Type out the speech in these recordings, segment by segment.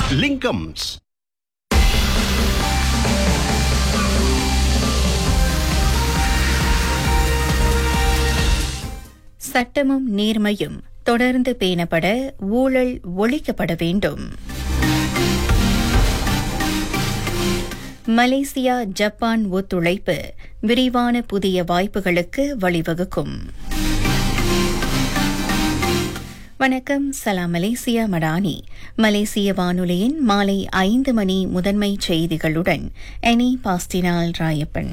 லிங்கம்ஸ் சட்டமும் நேர்மையும் தொடர்ந்து பேணப்பட ஊழல் ஒழிக்கப்பட வேண்டும் மலேசியா ஜப்பான் ஒத்துழைப்பு விரிவான புதிய வாய்ப்புகளுக்கு வழிவகுக்கும் வணக்கம் சலாம் மலேசியா மடானி மலேசிய வானொலியின் மாலை ஐந்து மணி முதன்மை செய்திகளுடன் எனி பாஸ்டினால் ராயப்பன்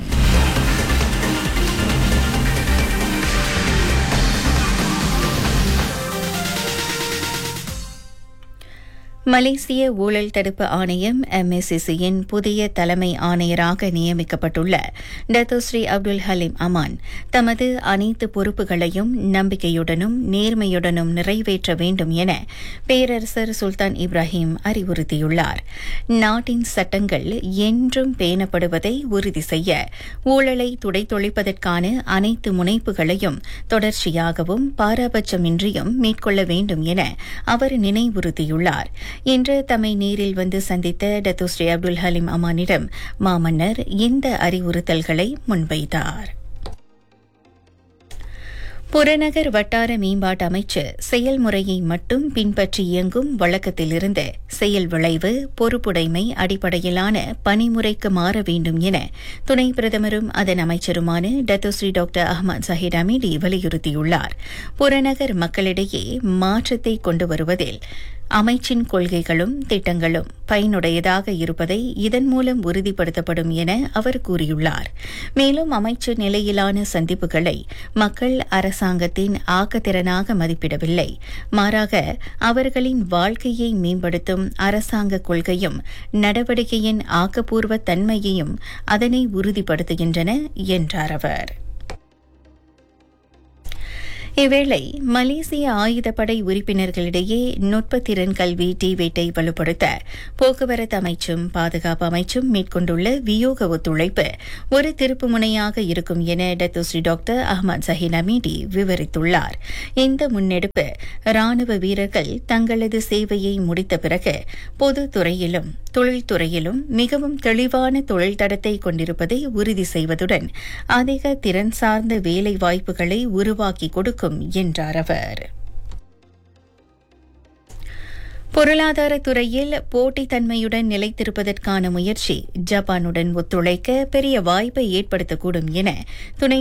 மலேசிய ஊழல் தடுப்பு ஆணையம் எம்எஸ்சிசியின் புதிய தலைமை ஆணையராக நியமிக்கப்பட்டுள்ள டத்தோஸ்ரீ அப்துல் ஹலீம் அமான் தமது அனைத்து பொறுப்புகளையும் நம்பிக்கையுடனும் நேர்மையுடனும் நிறைவேற்ற வேண்டும் என பேரரசர் சுல்தான் இப்ராஹிம் அறிவுறுத்தியுள்ளார் நாட்டின் சட்டங்கள் என்றும் பேணப்படுவதை உறுதி செய்ய ஊழலை துடைத்தொழிப்பதற்கான அனைத்து முனைப்புகளையும் தொடர்ச்சியாகவும் பாரபட்சமின்றியும் மேற்கொள்ள வேண்டும் என அவர் நினைவுறுத்தியுள்ளார் இன்று தம்மை நேரில் வந்து சந்தித்த டத்துஸ்ரீ அப்துல் ஹலீம் அமானிடம் மாமன்னர் இந்த அறிவுறுத்தல்களை முன்வைத்தார் புறநகர் வட்டார மேம்பாட்டு அமைச்சு செயல்முறையை மட்டும் பின்பற்றி இயங்கும் வழக்கத்திலிருந்து செயல் விளைவு பொறுப்புடைமை அடிப்படையிலான பணிமுறைக்கு மாற வேண்டும் என துணை பிரதமரும் அதன் அமைச்சருமான Dato Sri doctor Ahmad Zahid Hamidi வலியுறுத்தியுள்ளார் புறநகர் மக்களிடையே மாற்றத்தை கொண்டு வருவதில் அமைச்சின் கொள்கைகளும் திட்டங்களும் பயனுடையதாக இருப்பதை இதன் மூலம் உறுதிப்படுத்தப்படும் என அவர் கூறியுள்ளார் மேலும் அமைச்சு நிலையிலான சந்திப்புகளை மக்கள் அரசாங்கத்தின் ஆக்கத்திறனாக மதிப்பிடவில்லை மாறாக அவர்களின் வாழ்க்கையை மேம்படுத்தும் அரசாங்க கொள்கையும் நடவடிக்கையின் ஆக்கப்பூர்வ தன்மையையும் அதனை உறுதிப்படுத்துகின்றன என்றார் அவர் இவ்வேளை மலேசிய ஆயுதப்படை உறுப்பினர்களிடையே நுட்பத்திறன் கல்வி டிவேட்டை வலுப்படுத்த போக்குவரத்து அமைச்சும் பாதுகாப்பு அமைச்சும் மேற்கொண்டுள்ள வியோக ஒத்துழைப்பு ஒரு திருப்பு முனையாக இருக்கும் என Dato Sri doctor Ahmad Zahid Hamidi விவரித்துள்ளார் இந்த முன்னெடுப்பு ராணுவ வீரர்கள் தங்களது சேவையை முடித்த பிறகு பொதுத்துறையிலும் தொழில்துறையிலும் மிகவும் தெளிவான தொழில் தடத்தை கொண்டிருப்பதை உறுதி செய்வதுடன் அதிக திறன் சார்ந்த வேலை வாய்ப்புகளை உருவாக்கி கொடுக்கும் என்றார் அவர் பொருளாதார துறையில் போட்டித்தன்மையுடன் நிலைத்திருப்பதற்கான முயற்சி ஜப்பானுடன் ஒத்துழைக்க பெரிய வாய்ப்பை ஏற்படுத்தக்கூடும் என துணை